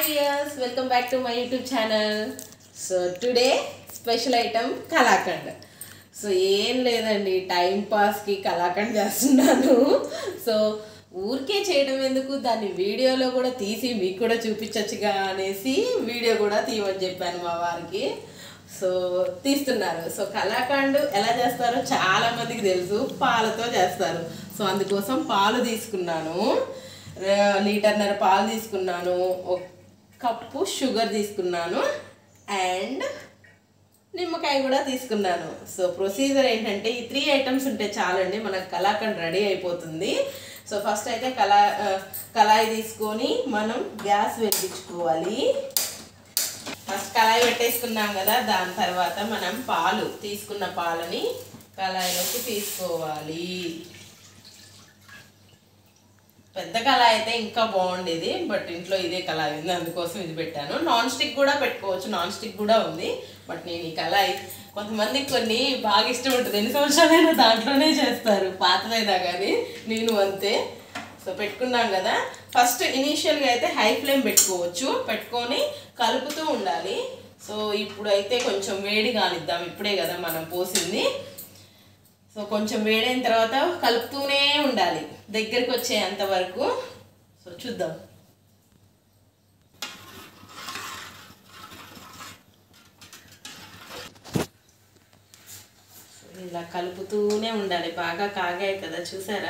Viewers welcome back to my YouTube channel so today special item kalakand so ఏం లేదండి time పాస్కి kalakand చేస్తున్నాను so ఊరికే చేయడం ఎందుకు దాన్ని వీడియోలో కూడా తీసి మీకు కూడా చూపించచ్చుగా అనేసి వీడియో కూడా తీయమని చెప్పాను మా వారికి సో తీస్తున్నారు సో కలాకండ్ ఎలా చేస్తారో చాలా మందికి తెలుసు పాలతో చేస్తారు సో అందుకోసం పాలు తీసుకున్నాను ర- లీటర్న్నర పాలు తీసుకున్నాను ఒక కప్పు షుగర్ తీసుకున్నాను అండ్ నిమ్మకాయ కూడా తీసుకున్నాను సో ప్రొసీజర్ ఏంటంటే ఈ త్రీ ఐటమ్స్ ఉంటే చాలండి మనకు కలాకండ్ రెడీ అయిపోతుంది సో ఫస్ట్ అయితే కళా ఆ, కళాయి తీసుకొని మనం గ్యాస్ వెలిగించుకోవాలి ఫస్ట్ కళాయి పెట్టేసుకున్నాం కదా దాని తర్వాత మనం పాలు తీసుకున్న పాలని కళాయిలోకి తీసుకోవాలి పెద్ద కళాయి అయితే ఇంకా బాగుండేది బట్ ఇంట్లో ఇదే కళాయి ఉంది అందుకోసం ఇది పెట్టాను నాన్ స్టిక్ కూడా పెట్టుకోవచ్చు నాన్ స్టిక్ కూడా ఉంది బట్ నేను ఈ కళాయి కొంతమంది కొన్ని బాగా ఇష్టం ఉంటుంది ఎన్ని సంవత్సరాలైనా దాంట్లోనే చేస్తారు పాతదైనా కానీ నేను అంతే సో పెట్టుకున్నాం కదా ఫస్ట్ ఇనీషియల్గా అయితే హై ఫ్లేమ్ పెట్టుకోవచ్చు పెట్టుకొని కలుపుతూ ఉండాలి సో ఇప్పుడు అయితే కొంచెం వేడి కానిద్దాం ఇప్పుడే కదా మనం పోసింది సో కొంచెం వేడైన తర్వాత కలుపుతూనే ఉండాలి దగ్గరికి వచ్చేంత వరకు సో చూద్దాం సో ఇలా కలుపుతూనే ఉండాలి బాగా కాగాయి కదా చూసారా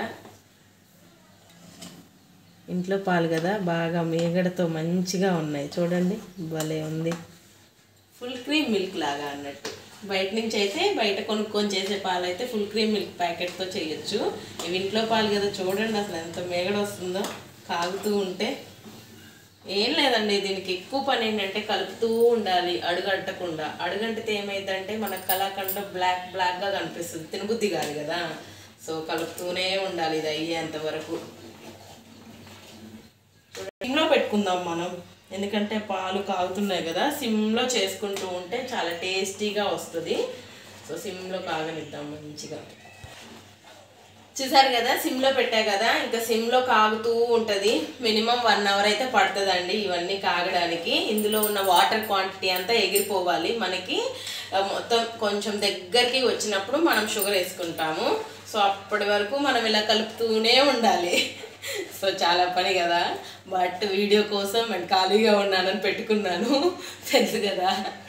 ఇంట్లో పాలు కదా బాగా మేగడతో మంచిగా ఉన్నాయి చూడండి భలే ఉంది ఫుల్ క్రీమ్ మిల్క్ లాగా అన్నట్టు బయట నుంచి అయితే బయట కొనుక్కొని చేసే పాలు అయితే ఫుల్ క్రీమ్ మిల్క్ ప్యాకెట్తో చేయొచ్చు ఇవి ఇంట్లో పాలు కదా చూడండి అసలు ఎంత మేగడ వస్తుందో కాగుతూ ఉంటే ఏం లేదండి దీనికి ఎక్కువ పని ఏంటంటే కలుపుతూ ఉండాలి అడుగంటకుండా అడుగంటితే ఏమైందంటే మన కళాఖండ బ్లాక్ బ్లాక్గా కనిపిస్తుంది తినబుద్ధి కాదు కదా సో కలుపుతూనే ఉండాలి ఇది అయ్యేంత వరకు సిమ్లో పెట్టుకుందాం మనం ఎందుకంటే పాలు కాగుతున్నాయి కదా సిమ్లో చేసుకుంటూ ఉంటే చాలా టేస్టీగా వస్తుంది సో సిమ్లో కాగనిద్దాం మంచిగా చూసారు కదా సిమ్లో పెట్టా కదా ఇంకా సిమ్లో కాగుతూ ఉంటుంది మినిమం వన్ అవర్ అయితే పడుతుందండి ఇవన్నీ కాగడానికి ఇందులో ఉన్న వాటర్ క్వాంటిటీ అంతా ఎగిరిపోవాలి మనకి ఆ, మొత్తం కొంచెం దగ్గరికి వచ్చినప్పుడు మనం షుగర్ వేసుకుంటాము సో అప్పటి వరకు మనం ఇలా కలుపుతూనే ఉండాలి సో చాలా పని కదా బట్ వీడియో కోసం నేను ఖాళీగా ఉన్నానని పెట్టుకున్నాను తెలుసు కదా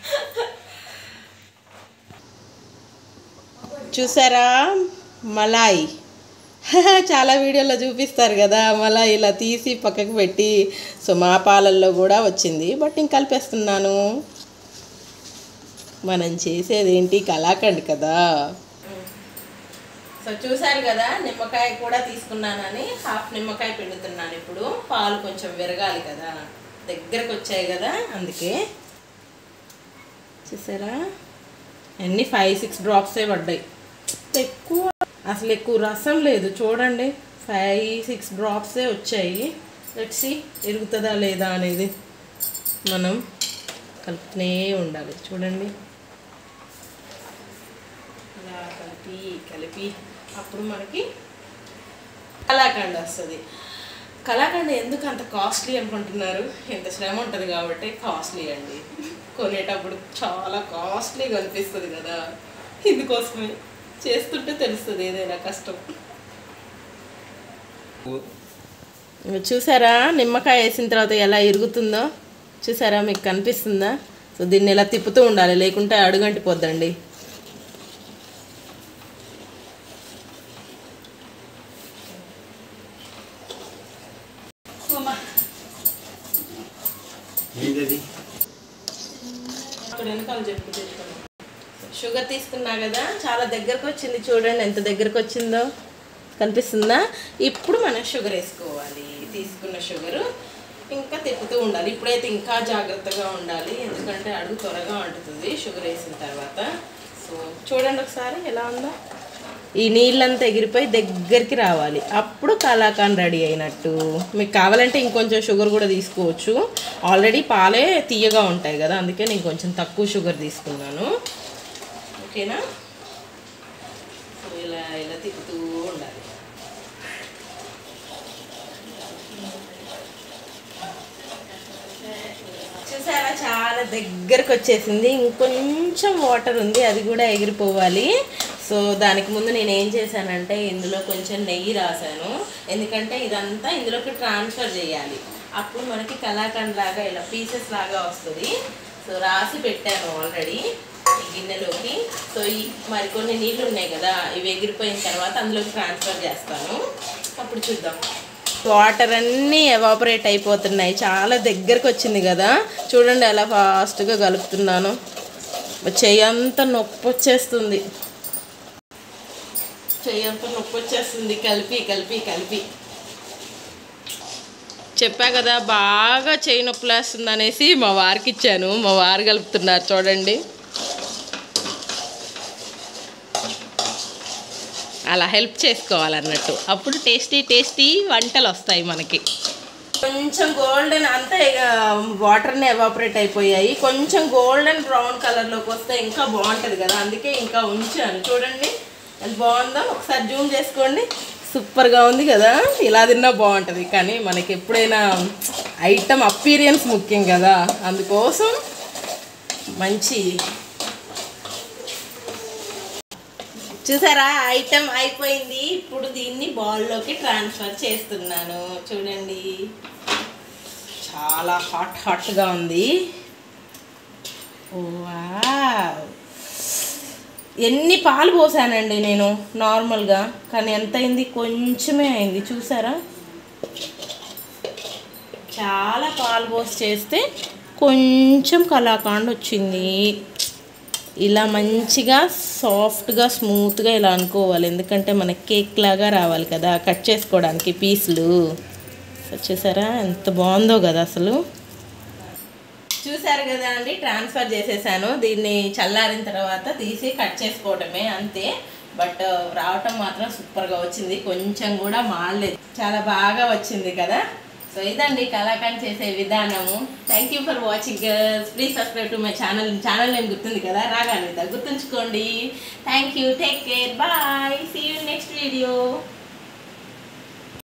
చూసారా మలాయ్ చాలా వీడియోలో చూపిస్తారు కదా మళ్ళీ ఇలా తీసి పక్కకు పెట్టి సో మా పాలల్లో కూడా వచ్చింది బట్ నేను కలిపేస్తున్నాను మనం చేసేది ఏంటి కలాకండ్ కదా సో చూసారు కదా నిమ్మకాయ కూడా తీసుకున్నానని హాఫ్ నిమ్మకాయ పిండుతున్నాను ఇప్పుడు పాలు కొంచెం విరగాలి కదా దగ్గరకు వచ్చాయి కదా అందుకే చూసారా అన్ని ఫైవ్ సిక్స్ డ్రాప్సే పడ్డాయి ఎక్కువ అసలు ఎక్కువ రసం లేదు చూడండి ఫైవ్ సిక్స్ డ్రాప్సే వచ్చాయి వచ్చి ఎరుగుతుందా లేదా అనేది మనం కలుపుతూనే ఉండాలి చూడండి ఇలా కలిపి కలిపి అప్పుడు మనకి కలాకండ్ వస్తుంది కలాకండ్ ఎందుకు అంత కాస్ట్లీ అనుకుంటున్నారు ఎంత శ్రమ ఉంటుంది కాబట్టి కాస్ట్లీ అండి కొనేటప్పుడు చాలా కాస్ట్లీగా అనిపిస్తుంది కదా ఇందుకోసమే చేస్తుంటే తెలుస్తుంది ఏదైనా కష్టం ఇవి చూసారా నిమ్మకాయ వేసిన తర్వాత ఎలా ఇరుగుతుందో చూసారా మీకు కనిపిస్తుందా సో దీన్ని ఇలా తిప్పుతూ ఉండాలి లేకుంటే అడుగంటిపోద్దండి ఏంటది అక్కడ వెనకాల చెప్పు చెప్తాను షుగర్ తీసుకున్నా కదా చాలా దగ్గరకు వచ్చింది చూడండి ఎంత దగ్గరకు వచ్చిందో కనిపిస్తుందా ఇప్పుడు మనం షుగర్ వేసుకోవాలి తీసుకున్న షుగరు ఇంకా తిప్పుతూ ఉండాలి ఇప్పుడైతే ఇంకా జాగ్రత్తగా ఉండాలి ఎందుకంటే అడుగు త్వరగా అంటుతుంది షుగర్ వేసిన తర్వాత సో చూడండి ఒకసారి ఎలా ఉందో ఈ నీళ్ళంతా ఎగిరిపోయి దగ్గరికి రావాలి అప్పుడు కలాకాన్ రెడీ అయినట్టు మీకు కావాలంటే ఇంకొంచెం షుగర్ కూడా తీసుకోవచ్చు ఆల్రెడీ పాలే తీయగా ఉంటాయి కదా అందుకే నేను కొంచెం తక్కువ షుగర్ తీసుకున్నాను ఓకేనా సో ఇలా ఇలా తిప్పుతూ ఉండాలి చూసారా చాలా దగ్గరకు వచ్చేసింది ఇంకొంచెం వాటర్ ఉంది అది కూడా ఎగిరిపోవాలి సో దానికి ముందు నేను ఏం చేశానంటే ఇందులో కొంచెం నెయ్యి రాశాను ఎందుకంటే ఇదంతా ఇందులోకి ట్రాన్స్ఫర్ చేయాలి అప్పుడు మనకి కలాకండ్ లాగా ఇలా పీసెస్ లాగా వస్తుంది సో రాసి పెట్టాను ఆల్రెడీ ఈ గిన్నెలోకి సో ఈ మరికొన్ని నీళ్ళు ఉన్నాయి కదా ఇవి ఎగిరిపోయిన తర్వాత అందులోకి ట్రాన్స్ఫర్ చేస్తాను అప్పుడు చూద్దాం వాటర్ అన్నీ ఎవాపరేట్ అయిపోతున్నాయి చాలా దగ్గరకు వచ్చింది కదా చూడండి ఎలా ఫాస్ట్గా కలుపుతున్నాను చెయ్యంతా నొప్పి వచ్చేస్తుంది చెయ్యంతా నొప్పి వచ్చేస్తుంది కలిపి కలిపి కలిపి చెప్పా కదా బాగా చెయ్యి నొప్పి లేస్తుంది అనేసి మా వారికి ఇచ్చాను మా వారు కలుపుతున్నారు చూడండి అలా హెల్ప్ చేసుకోవాలన్నట్టు అప్పుడు టేస్టీ టేస్టీ వంటలు వస్తాయి మనకి కొంచెం గోల్డెన్ అంతా ఇక వాటర్ని ఎవాపరేట్ అయిపోయాయి కొంచెం గోల్డెన్ బ్రౌన్ కలర్లోకి వస్తే ఇంకా బాగుంటుంది కదా అందుకే ఇంకా ఉంచాను చూడండి ఎంత బాగుందో ఒకసారి జూమ్ చేసుకోండి సూపర్గా ఉంది కదా ఇలా తిన్నా బాగుంటుంది కానీ మనకి ఎప్పుడైనా ఐటమ్ అపీరియన్స్ ముఖ్యం కదా అందుకోసం మంచి చూసారా ఐటమ్ అయిపోయింది ఇప్పుడు దీన్ని బౌల్లోకి ట్రాన్స్ఫర్ చేస్తున్నాను చూడండి చాలా హాట్ హాట్గా ఉంది వావ్. ఎన్ని పాలు పోసానండి నేను నార్మల్గా కానీ ఎంత అయింది కొంచెమే అయింది చూసారా చాలా పాలు పోసి చేస్తే కొంచెం కలాకాండ్ వచ్చింది ఇలా మంచిగా సాఫ్ట్గా స్మూత్గా ఇలా అనుకోవాలి ఎందుకంటే మనకి కేక్ లాగా రావాలి కదా కట్ చేసుకోవడానికి పీసులు చూసారా ఎంత బాగుందో కదా అసలు చూసారు కదా అండి ట్రాన్స్ఫర్ చేసేసాను దీన్ని చల్లారిన తర్వాత తీసి కట్ చేసుకోవడమే అంతే బట్ రావటం మాత్రం సూపర్గా వచ్చింది కొంచెం కూడా మాడలేదు చాలా బాగా వచ్చింది కదా సో ఇదండి కళాకాండ్ చేసే విధానము thank you for watching girls please subscribe to my channel channel name గుర్తుంది కదా రాగానే గుర్తుంచుకోండి thank you take care bye see you next video